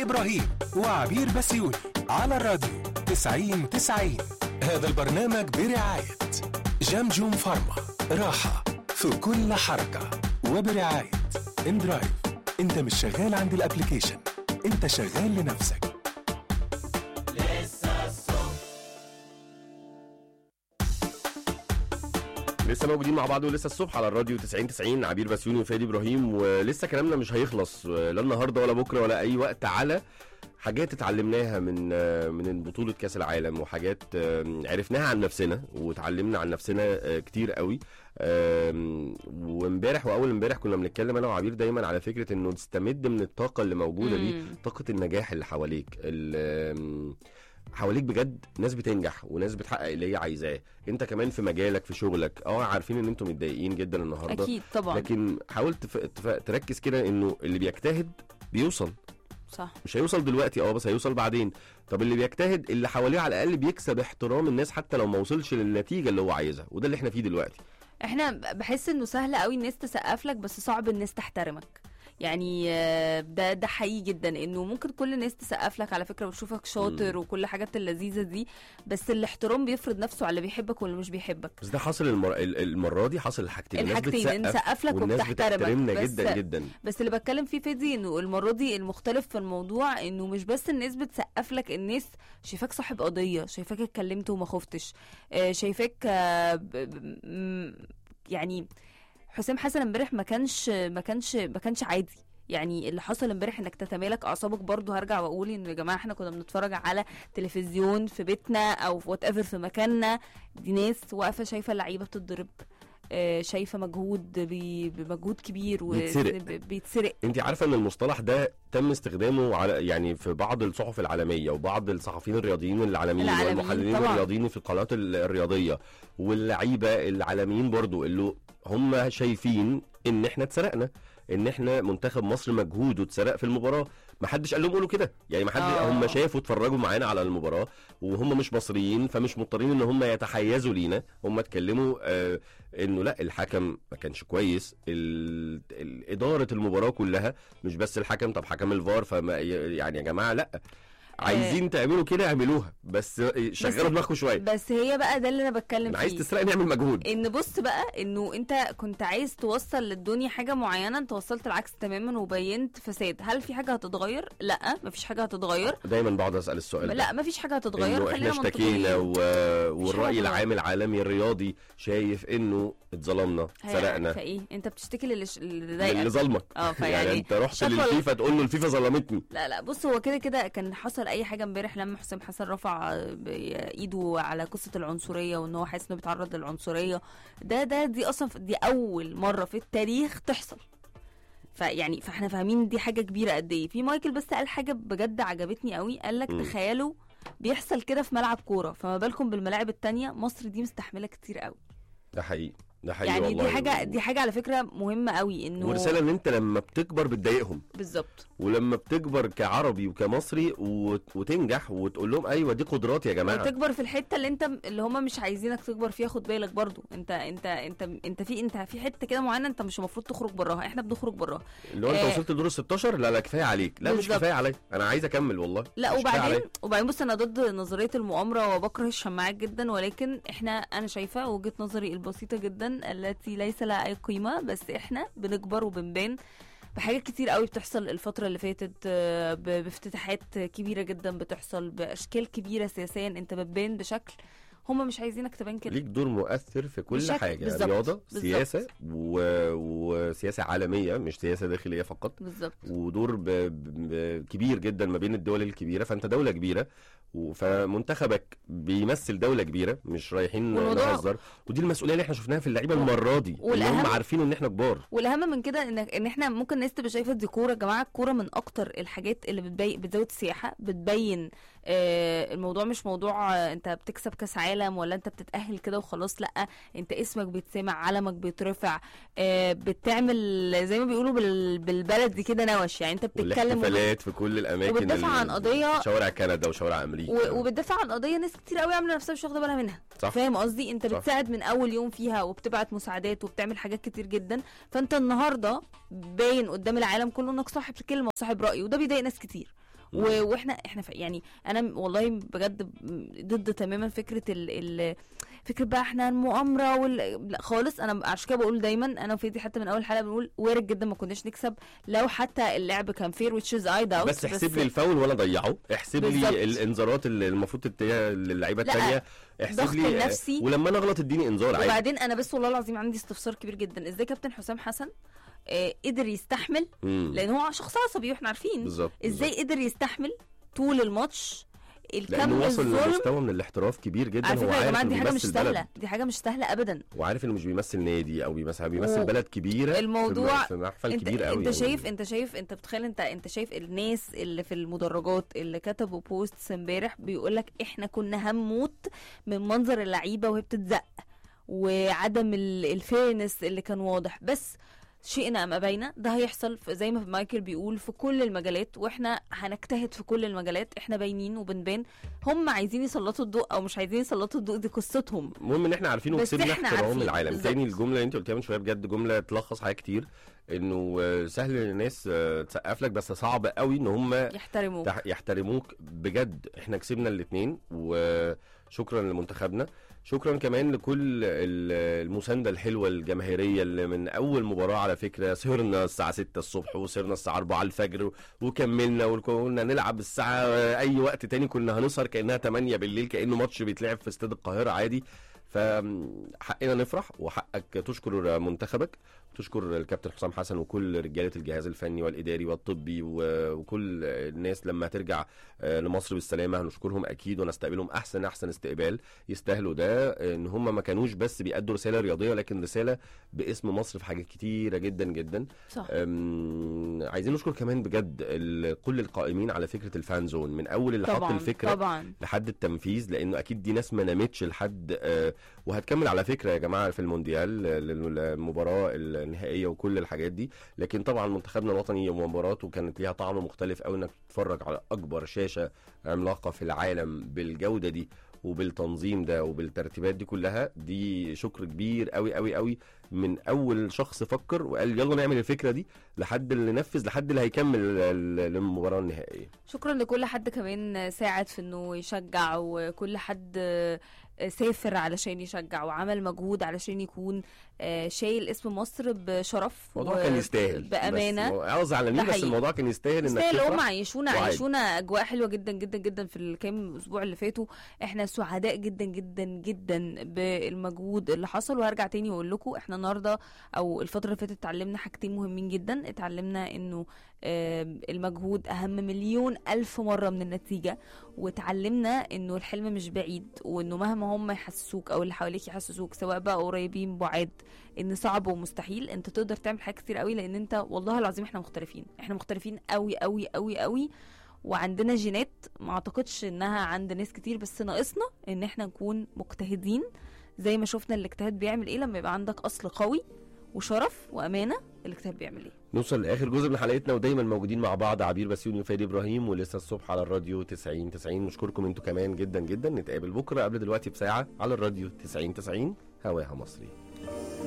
فادي إبراهيم وعبير بسيوني على الراديو 90 90 هذا البرنامج برعاية جمجم فارما راحة في كل حركة وبرعاية اندرايف انت مش شغال عند الابليكيشن انت شغال لنفسك لسه موجودين مع بعض ولسه الصبح على الراديو 90 90 عبير بسيوني وفادي ابراهيم ولسه كلامنا مش هيخلص لا النهارده ولا بكره ولا اي وقت على حاجات اتعلمناها من من بطوله كاس العالم وحاجات عرفناها عن نفسنا واتعلمنا عن نفسنا كتير قوي وامبارح واول امبارح كنا بنتكلم انا وعبير دايما على فكره انه تستمد من الطاقه اللي موجوده دي مم. طاقه النجاح اللي حواليك ال- حواليك بجد ناس بتنجح وناس بتحقق اللي هي عايزاه انت كمان في مجالك في شغلك اه عارفين ان انتم متضايقين جدا النهارده اكيد طبعا لكن حاول تف... تف... تركز كده انه اللي بيجتهد بيوصل صح مش هيوصل دلوقتي اه بس هيوصل بعدين طب اللي بيجتهد اللي حواليه على الاقل بيكسب احترام الناس حتى لو ما وصلش للنتيجه اللي هو عايزها وده اللي احنا فيه دلوقتي احنا بحس انه سهل قوي الناس تسقف لك بس صعب الناس تحترمك يعني آه، ده ده حقيقي جدا انه ممكن كل الناس تسقف لك على فكره وتشوفك شاطر وكل الحاجات اللذيذه دي بس الاحترام بيفرض نفسه على اللي بيحبك واللي مش بيحبك بس ده حاصل المر... ال- المره دي حاصل الحاجتين الناس الحاجتين ان بتسقف سقف لك والناس وبتحترمك بتحترمنا بس جدا جدا بس اللي بتكلم فيه فادي انه المره دي المختلف في الموضوع انه مش بس الناس بتسقف لك الناس شايفاك صاحب قضيه شايفاك اتكلمت وما خفتش آه، شايفاك آه، ب- ب- م- يعني حسام حسن امبارح ما كانش ما كانش ما كانش عادي يعني اللي حصل امبارح انك تتمالك اعصابك برضو هرجع واقول ان يا جماعه احنا كنا بنتفرج على تلفزيون في بيتنا او في وات ايفر في مكاننا دي ناس واقفه شايفه اللعيبه بتتضرب آه، شايفه مجهود بي- بمجهود كبير و- بيتسرق. ب- بيتسرق انت عارفه ان المصطلح ده تم استخدامه على يعني في بعض الصحف العالميه وبعض الصحفيين الرياضيين العالميين العالميين والمحللين طبعا. الرياضيين في القنوات ال- الرياضيه واللعيبه العالميين برضو اللي هم شايفين ان احنا اتسرقنا ان احنا منتخب مصر مجهوده اتسرق في المباراه ما حدش قال لهم قولوا كده يعني ما حد آه. هم شافوا اتفرجوا معانا على المباراه وهم مش مصريين فمش مضطرين ان هم يتحيزوا لينا هم اتكلموا آه انه لا الحكم ما كانش كويس ال... ال... اداره المباراه كلها مش بس الحكم طب حكم الفار فما يعني يا جماعه لا عايزين تعملوا كده اعملوها بس شغلوا دماغكم شويه بس هي بقى ده اللي انا بتكلم انا عايز فيه تسرقني اعمل مجهود ان بص بقى انه انت كنت عايز توصل للدنيا حاجه معينه انت وصلت العكس تماما وبينت فساد هل في حاجه هتتغير لا مفيش حاجه هتتغير دايما بقعد اسال السؤال ده لا مفيش حاجه هتتغير انه احنا خلينا اشتكينا منطقيين. و... والراي هتتغير. العام العالمي الرياضي شايف انه اتظلمنا هي- سرقنا فايه انت بتشتكي للي اللي اللي ضايقك ظلمك اه فيعني يعني انت رحت شكوى- للفيفا تقول له الفيفا ظلمتني لا لا بص هو كده كده كان حصل اي حاجه امبارح لما حسام حسن رفع ب- ايده على قصه العنصريه وان هو حاسس انه بيتعرض للعنصريه ده ده دي اصلا ف- دي اول مره في التاريخ تحصل فيعني فاحنا فاهمين دي حاجه كبيره قد ايه في مايكل بس قال حاجه بجد عجبتني قوي قال لك مم. تخيلوا بيحصل كده في ملعب كوره فما بالكم بالملاعب التانية مصر دي مستحمله كتير قوي ده حقيقي ده حقيقي يعني والله دي حاجه دي حاجه على فكره مهمه قوي انه ورساله ان انت لما بتكبر بتضايقهم بالظبط ولما بتكبر كعربي وكمصري وت- وتنجح وتقول لهم ايوه دي قدراتي يا جماعه وتكبر في الحته اللي انت اللي هم مش عايزينك تكبر فيها خد بالك برضو انت انت انت انت في انت في حته كده معينه انت مش المفروض تخرج براها احنا بنخرج براها اللي هو انت آه. وصلت لدور ال 16 لا لا كفايه عليك لا مش بالظبط. كفايه عليا انا عايز اكمل والله لا مش كفاية وبعدين عليا. وبعدين بص انا ضد نظريه المؤامره وبكره الشماعات جدا ولكن احنا انا شايفه وجهه نظري البسيطه جدا التي ليس لها اي قيمه بس احنا بنكبر وبنبان بحاجات كتير قوي بتحصل الفترة اللي فاتت آه، ب- بافتتاحات كبيرة جدا بتحصل بأشكال كبيرة سياسيا انت بتبان بشكل هم مش عايزينك تبان كده ليك دور مؤثر في كل بشكل- حاجه بالظبط. رياضه بالظبط. سياسه و... وسياسه عالميه مش سياسه داخليه فقط بالظبط ودور ب... ب... كبير جدا ما بين الدول الكبيره فانت دوله كبيره و- فمنتخبك بيمثل دوله كبيره مش رايحين والموضوع- نهزر ودي المسؤوليه اللي احنا شفناها في اللعيبه المره دي ان هم والأهم- عارفين ان احنا كبار والاهم من كده ان ان احنا ممكن الناس تبقى شايفه دي كوره يا جماعه الكوره من اكتر الحاجات اللي بتبين بتزود السياحه بتبين آه الموضوع مش موضوع آه انت بتكسب كاس عالم ولا انت بتتاهل كده وخلاص لا انت اسمك بيتسمع علمك بيترفع آه بتعمل زي ما بيقولوا بال بالبلدي كده نوش يعني انت بتتكلم وب- والاحتفالات في كل الاماكن وبتدافع ال- عن قضية- شوارع كندا وشوارع امريكا و- وبتدافع عن قضيه ناس كتير قوي عامله نفسها مش واخده بالها منها صح. فاهم قصدي انت صح. بتساعد من اول يوم فيها وبتبعت مساعدات وبتعمل حاجات كتير جدا فانت النهارده باين قدام العالم كله انك صاحب كلمه وصاحب راي وده بيضايق ناس كتير و- واحنا احنا ف- يعني انا م- والله بجد م- ضد تماما فكره ال ال فكره بقى احنا المؤامره وال لا خالص انا عشان كده بقول دايما انا وفيدي حتى من اول حلقه بنقول وارد جدا ما كناش نكسب لو حتى اللعب كان فير which is I doubt بس احسب لي الفاول وانا اضيعه احسب لي بالظبط. الانذارات اللي المفروض تديها للعيبه لا، الثانيه احسب ضغط لي النفسي. ولما انا اغلط اديني انذار عادي وبعدين انا بس والله العظيم عندي استفسار كبير جدا ازاي كابتن حسام حسن آه قدر يستحمل مم. لان هو شخص عصبي واحنا عارفين بالظبط ازاي بالظبط. قدر يستحمل طول الماتش الكم لانه وصل الظلم لمستوى من الاحتراف كبير جدا على هو فكره يا عارف جماعه انه دي حاجه مش بيمثل سهله بلد دي حاجه مش سهله ابدا وعارف انه مش بيمثل نادي او بيمثل بيمثل و- بلد كبيره في- الموضوع- في محفل انت كبير قوي انت يعني. شايف انت شايف انت بتخيل انت انت شايف الناس اللي في المدرجات اللي كتبوا بوست امبارح بيقول لك احنا كنا هنموت من منظر اللعيبه وهي بتتزق وعدم الفيرنس اللي كان واضح بس شئنا ام ابينا ده هيحصل في زي ما مايكل بيقول في كل المجالات واحنا هنجتهد في كل المجالات احنا باينين وبنبان هم عايزين يسلطوا الضوء او مش عايزين يسلطوا الضوء دي قصتهم المهم ان احنا عارفين بس وكسبنا احنا احترام عارفين، العالم بالظبط. تاني الجمله اللي انت قلتيها من شويه بجد جمله تلخص حاجات كتير انه آه، سهل للناس آه، تسقف لك بس صعب قوي ان هم يحترموا تح- يحترموك بجد احنا كسبنا الاثنين وشكرا لمنتخبنا شكرا كمان لكل ال- المسانده الحلوه الجماهيريه اللي من اول مباراه على فكره سهرنا الساعه 6 الصبح وسهرنا الساعه 4 الفجر وكملنا وكنا نلعب الساعه اي وقت تاني كنا هنسهر كانها 8 بالليل كانه ماتش بيتلعب في استاد القاهره عادي فحقنا نفرح وحقك تشكر منتخبك تشكر الكابتن حسام حسن وكل رجاله الجهاز الفني والاداري والطبي و- وكل الناس لما ترجع آه، لمصر بالسلامه هنشكرهم اكيد ونستقبلهم احسن احسن استقبال يستاهلوا ده آه، ان هم ما كانوش بس بيأدوا رساله رياضيه ولكن رساله باسم مصر في حاجات كتيره جدا جدا صح أم، عايزين نشكر كمان بجد ال- كل القائمين على فكره الفان زون من اول اللي حط طبعا الفكره طبعا لحد التنفيذ لانه اكيد دي ناس ما نامتش لحد آه، وهتكمل على فكره يا جماعه في المونديال آه، للمباراه النهائيه وكل الحاجات دي لكن طبعا منتخبنا الوطني ومباراته كانت ليها طعم مختلف قوي انك تتفرج على اكبر شاشه عملاقه في العالم بالجوده دي وبالتنظيم ده وبالترتيبات دي كلها دي شكر كبير قوي قوي قوي من اول شخص فكر وقال يلا نعمل الفكره دي لحد اللي نفذ لحد اللي هيكمل ال- المباراه النهائيه شكرا لكل حد كمان ساعد في انه يشجع وكل حد سافر علشان يشجع وعمل مجهود علشان يكون آه، شايل اسم مصر بشرف الموضوع كان يستاهل بامانه بس اه زعلانين ده بس حقيقي. الموضوع كان يستاهل انك يستاهل هم تفرح عيشونا وعادي. عيشونا اجواء حلوه جدا جدا جدا في الكام اسبوع اللي فاتوا احنا سعداء جدا جدا جدا بالمجهود اللي حصل وهرجع تاني واقول لكم احنا النهارده او الفتره اللي فاتت اتعلمنا حاجتين مهمين جدا اتعلمنا انه آم، المجهود اهم مليون الف مره من النتيجه واتعلمنا انه الحلم مش بعيد وانه مهما هم يحسسوك او اللي حواليك يحسسوك سواء بقى قريبين بعاد ان صعب ومستحيل انت تقدر تعمل حاجات كتير قوي لان انت والله العظيم احنا مختلفين احنا مختلفين قوي قوي قوي قوي وعندنا جينات ما اعتقدش انها عند ناس كتير بس ناقصنا ان احنا نكون مجتهدين زي ما شفنا الاجتهاد بيعمل ايه لما يبقى عندك اصل قوي وشرف وامانه الاجتهاد بيعمل ايه نوصل لاخر جزء من حلقتنا ودايما موجودين مع بعض عبير بسيوني وفادي ابراهيم ولسه الصبح على الراديو 90 90 نشكركم انتوا كمان جدا جدا نتقابل بكره قبل دلوقتي بساعه على الراديو 90 90 هواها مصري